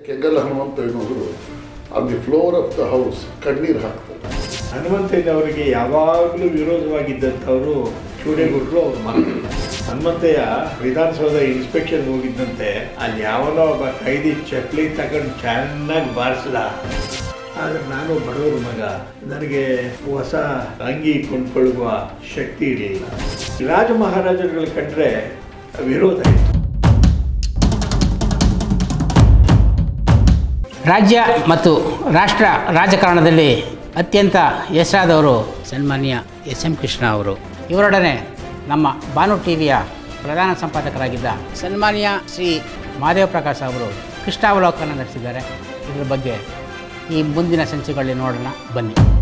ಕೆಂಗಲ್ ಹನುಮಂತಯ್ಯನವರು on the floor of the house ಕಣ್ಣೀರು ಹಾಕ್ತಾರೆ ಹನುಮಂತಯ್ಯನವರಿಗೆ ಯಾವಾಗಲೂ ವಿರೋಧವಾಗಿದ್ದಂಥವರು ಚೂಡೇಗೌಡರು ಅವ್ರ ಮಗ ಹನುಮಂತಯ್ಯ ವಿಧಾನಸೌಧ ಇನ್ಸ್ಪೆಕ್ಷನ್ ಹೋಗಿದ್ದಂತೆ ಅಲ್ಲಿ ಯಾವನೋ ಒಬ್ಬ ಕೈದಿ ಚಕ್ಲಿ ತಗೊಂಡು ಚೆನ್ನಾಗಿ ಬಾರಿಸ್ದ ಆದರೆ ನಾನು ಬಡವರ ಮಗ ನನಗೆ ಹೊಸ ಅಂಗಿ ಕೊಂಡ್ಕೊಳ್ಳುವ ಶಕ್ತಿ ಇರಲಿಲ್ಲ ರಾಜ ಮಹಾರಾಜರುಗಳು ಕಂಡ್ರೆ ವಿರೋಧ ಇತ್ತು ರಾಜ್ಯ ಮತ್ತು ರಾಷ್ಟ್ರ ರಾಜಕಾರಣದಲ್ಲಿ ಅತ್ಯಂತ ಹೆಸರಾದವರು ಸನ್ಮಾನ್ಯ ಎಸ್ ಎಂ ಕೃಷ್ಣ ಅವರು ಇವರೊಡನೆ ನಮ್ಮ ಬಾನು ಟಿವಿಯ ಪ್ರಧಾನ ಸಂಪಾದಕರಾಗಿದ್ದ ಸನ್ಮಾನ್ಯ ಶ್ರೀ ಮಹಾದೇವ ಪ್ರಕಾಶ್ ಅವರು ಕೃಷ್ಣಾವಲೋಕನ ನಡೆಸಿದ್ದಾರೆ ಇದರ ಬಗ್ಗೆ ಈ ಮುಂದಿನ ಸಂಚಿಕೆಗಳಲ್ಲಿ ನೋಡೋಣ ಬನ್ನಿ